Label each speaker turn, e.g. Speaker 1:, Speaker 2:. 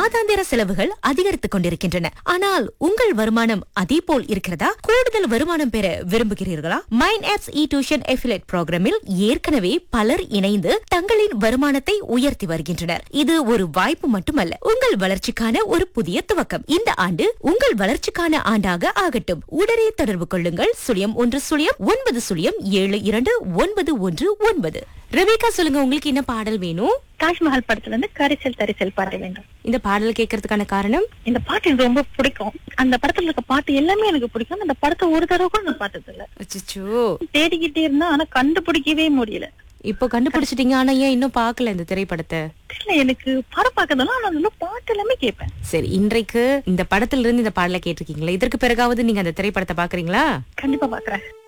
Speaker 1: மாதாந்திர செலவுகள் அதிகரித்துக் கொண்டிருக்கின்றன ஆனால் உங்கள் வருமானம் அதே போல் இருக்கிறதா கூடுதல் வருமானம் பெற விரும்புகிறீர்களா mind apps E tuition affiliate ப்ரோக்ராமில் ஏற்கனவே பலர் இணைந்து தங்களின் வருமானத்தை உயர்த்தி வருகின்றனர் இது ஒரு வாய்ப்பு மட்டுமல்ல உங்கள் வளர்ச்சிக்கான ஒரு புதிய துவக்கம் இந்த ஆண்டு உங்கள் வளர்ச்சிக்கான ஆண்டாக ஆகட்டும் உடனே தொடர்பு கொள்ளுங்கள் சுழியம் ஒன்று சுழியம் ஒன்பது சுழியம் ஏழு இரண்டு ஒன்பது ஒன்று ஒன்பது ரவிகா சொல்லுங்க உங்களுக்கு என்ன பாடல் வேணும்
Speaker 2: தாஜ்மஹால் படத்துல இருந்து கரிசல் தரிசல் பாட வேண்டும்
Speaker 1: இந்த பாடல் கேட்கறதுக்கான காரணம்
Speaker 2: இந்த பாட்டு எனக்கு ரொம்ப பிடிக்கும் அந்த படத்துல இருக்க பாட்டு எல்லாமே எனக்கு பிடிக்கும் அந்த படத்தை ஒரு தடவை கூட நான் பார்த்தது இல்ல
Speaker 1: அச்சச்சோ
Speaker 2: தேடிக்கிட்டே இருந்தா ஆனா கண்டுபிடிக்கவே முடியல
Speaker 1: இப்போ கண்டுபிடிச்சிட்டீங்க ஆனா ஏன் இன்னும் பார்க்கல இந்த திரைப்படத்தை
Speaker 2: தெரியல எனக்கு படம் பார்க்கறதுலாம் ஆனா அந்த பாட்டு எல்லாமே கேட்பேன்
Speaker 1: சரி இன்றைக்கு இந்த படத்துல இருந்து இந்த பாடலை கேட்டிருக்கீங்களா இதற்கு பிறகாவது நீங்க அந்த திரைப்படத்தை பாக்குறீங்களா
Speaker 2: கண்டிப்பா பாக்குறேன்